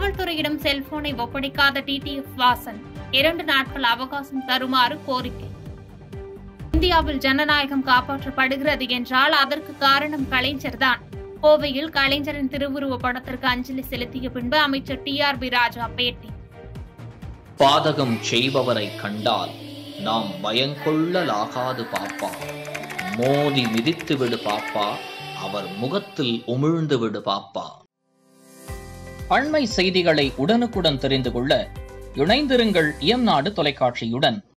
காவல்துறையிடம் செல்போனை ஒப்படைக்காத டிடிஎஃப் வாசன் இரண்டு நாட்கள் அவகாசம் தருமாறு கோரிக்கை இந்தியாவில் ஜனநாயகம் காப்பாற்றப்படுகிறது என்றால் அதற்கு காரணம் கலைஞர்தான் கோவையில் கலைஞரின் திருவுருவ படத்திற்கு அஞ்சலி செலுத்திய பின்பு அமைச்சர் டி ஆர் பி ராஜா பேட்டி பாதகம் செய்பவரை கண்டால் நாம் பயங்கொள்ளலாகாது பாப்பா மோதி மிதித்து விடு பாப்பா அவர் முகத்தில் உமிழ்ந்து விடு பாப்பா அண்மை செய்திகளை உடனுக்குடன் தெரிந்து கொள்ள இணைந்திருங்கள் எம் நாடு தொலைக்காட்சியுடன்